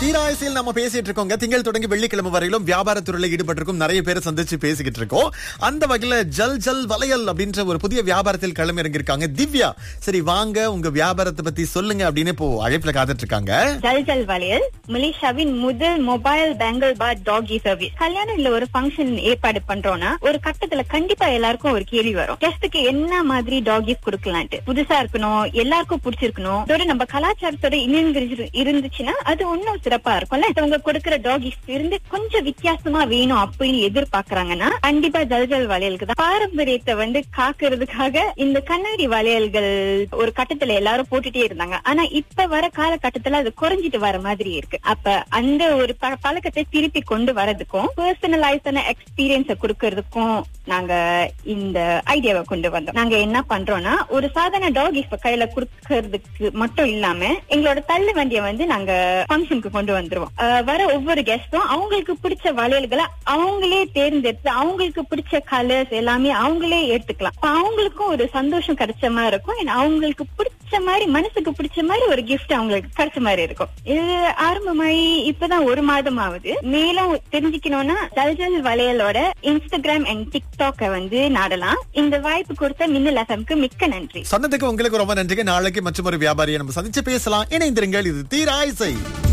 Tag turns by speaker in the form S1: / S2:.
S1: தீராயசில் நம்ம பேசிட்டு இருக்கோங்க திங்கள் தொடங்கி வெள்ளிக்கிழமை வரையிலும் வியாபாரத்துறையில ஈடுபட்டிருக்கும் நிறைய பேரை சந்திச்சு பேசிக்கிட்டு இருக்கோம் அந்த வகையில ஜல் ஜல் வளையல் அப்படின்ற ஒரு புதிய வியாபாரத்தில் களம் இறங்கியிருக்காங்க திவ்யா சரி வாங்க உங்க வியாபாரத்தை பத்தி சொல்லுங்க அப்படின்னு இப்போ அழைப்புல காத்துட்டு இருக்காங்க
S2: ஜல் ஜல் வளையல் மலேசியாவின் முதல் மொபைல் பேங்கிள் பார் டாகி சர்வீஸ் கல்யாணம் இல்ல ஒரு ஃபங்க்ஷன் ஏற்பாடு பண்றோம்னா ஒரு கட்டத்துல கண்டிப்பா எல்லாருக்கும் ஒரு கேள்வி வரும் கெஸ்டுக்கு என்ன மாதிரி டாகிஸ் கொடுக்கலான்ட்டு புதுசா இருக்கணும் எல்லாருக்கும் பிடிச்சிருக்கணும் இதோட நம்ம கலாச்சாரத்தோட இணைந்து இருந்துச்சுன்னா அது இன்னும் சிறப்பா இருக்கும்ல இவங்க கொடுக்கிற டாகிஸ் இருந்து கொஞ்சம் வித்தியாசமா வேணும் அப்படின்னு எதிர்பார்க்கறாங்கன்னா கண்டிப்பா ஜல் ஜல் வளையலுக்கு தான் பாரம்பரியத்தை வந்து காக்குறதுக்காக இந்த கண்ணாடி வளையல்கள் ஒரு கட்டத்துல எல்லாரும் போட்டுட்டே இருந்தாங்க ஆனா இப்ப வர காலகட்டத்துல அது குறைஞ்சிட்டு வர மாதிரி இருக்கு அப்ப அந்த ஒரு ப- பழக்கத்தை திருப்பி கொண்டு வரதுக்கும் பர்சனலைஸான எக்ஸ்பீரியன்ஸ கொடுக்கறதுக்கும் நாங்க இந்த ஐடியாவை கொண்டு வந்தோம் நாங்க என்ன பண்றோம்னா ஒரு சாதாரண டாக் இப்ப கையில கொடுக்கறதுக்கு மட்டும் இல்லாம எங்களோட தள்ளு வண்டியை வந்து நாங்க ஃபங்க்ஷனுக்கு கொண்டு வந்துருவோம் அஹ் வர ஒவ்வொரு கெஸ்டும் அவங்களுக்கு பிடிச்ச வளையல்களை அவங்களே தேர்ந்தெடுத்து அவங்களுக்கு பிடிச்ச கலர்ஸ் எல்லாமே அவங்களே எடுத்துக்கலாம் அப்ப அவங்களுக்கும் ஒரு சந்தோஷம் கிடைச்ச மாதிரி இருக்கும் and அவங்களுக்கு பிடிச்ச மாதிரி மனசுக்கு பிடிச்ச மாதிரி ஒரு gift அவங்களுக்கு கிடைச்ச மாதிரி இருக்கும் இது ஆரம்பமாயி இப்பதான் ஒரு மாதம் ஆகுது மேலும் தெரிஞ்சுக்கணும்னா ஜல்ஜல் வளையலோட இன்ஸ்டாகிராம் அண்ட் டிக்டாக்க வந்து நாடலாம் இந்த வாய்ப்பு கொடுத்த மின்னல் எஃப்எம்க்கு மிக்க நன்றி
S1: சொன்னதுக்கு உங்களுக்கு ரொம்ப நன்றிங்க நாளைக்கு மற்றும் ஒரு வியாபாரியை நம்ம சந்திச்சு பேசலாம் இணைந்திருங்கள் இது தீராயசை